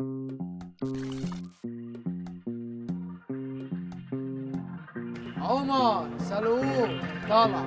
عمر سلوم طلع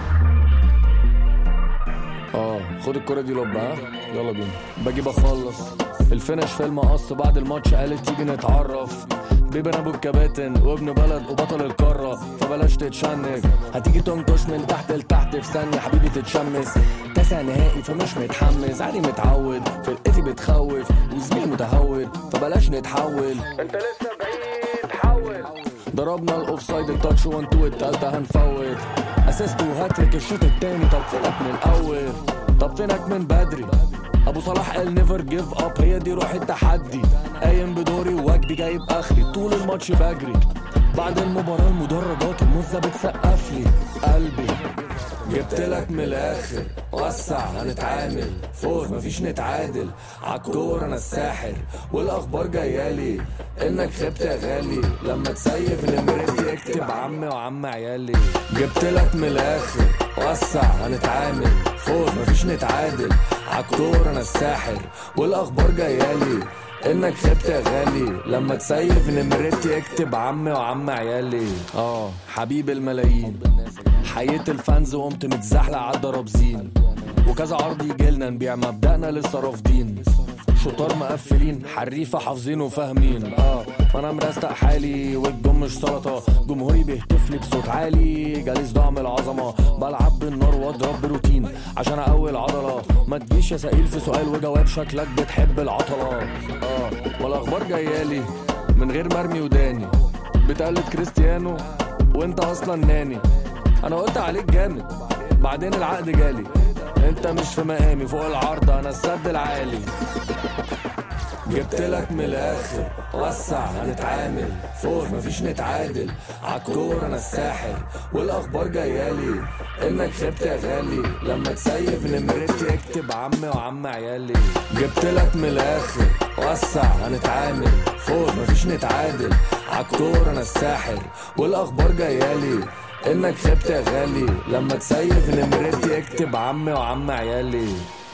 اه خد الكرة دي لب ها يلا بينا باجي بخلص الفينش في المقص بعد الماتش قالت تيجي نتعرف بيبي انا ابو الكباتن وابن بلد وبطل القارة فبلاش تتشنج هتيجي تنكش من تحت لتحت في ثانية حبيبي تتشمس تاسع نهائي فمش متحمس عادي متعود فرقتي بتخوف وزميلي متهور فبلاش نتحول انت لسه بعيد حول ضربنا الاوف سايد التاتش 1 2 التالتة هنفوت اسيست وهاتريك الشوط التاني طب فينك من الاول طب فينك من بدري ابو صلاح قال نيفر جيف اب هي دي روح التحدي قايم بدوري وواجبي جايب اخري طول الماتش بجري بعد المباراة المدرجات المزة بتسقف لي قلبي جبت لك من الاخر وسع هنتعامل فوز مفيش نتعادل عالكور انا الساحر والاخبار جايالي انك خبت يا غالي لما تسيف نمرتي اكتب عمي وعم عيالي جبت لك من الاخر وسع هنتعامل فوز مفيش نتعادل عالكور انا الساحر والاخبار جايالي انك خبت يا غالي لما تسيف نمرتي اكتب عمي وعم عيالي اه حبيب الملايين حييت الفانز وقمت متزحلق على الدرابزين وكذا عرض يجيلنا نبيع مبدأنا لسه رافضين شطار مقفلين حريفة حافظين وفاهمين اه وانا مرستق حالي والجم مش سلطة جمهوري بيهتف لي بصوت عالي جالس ضعم العظمة بلعب بالنار واضرب بروتين عشان اقوي العضلة ما تجيش يا سئيل في سؤال وجواب شكلك بتحب العطلة اه والاخبار جايالي من غير مرمي وداني بتقلد كريستيانو وانت اصلا ناني انا قلت عليك جامد بعدين العقد جالي انت مش في مقامي فوق العرض انا السد العالي جبت لك من الاخر وسع هنتعامل فوز مفيش نتعادل عالكور انا الساحر والاخبار جايالي انك خبت يا غالي لما تسيف نمرتي اكتب عمي وعم عيالي جبت لك من الاخر وسع هنتعامل فوز مفيش نتعادل عالكور انا الساحر والاخبار جايالي انك خبت يا غالي لما تسيف نمرتي اكتب عمي وعم عيالي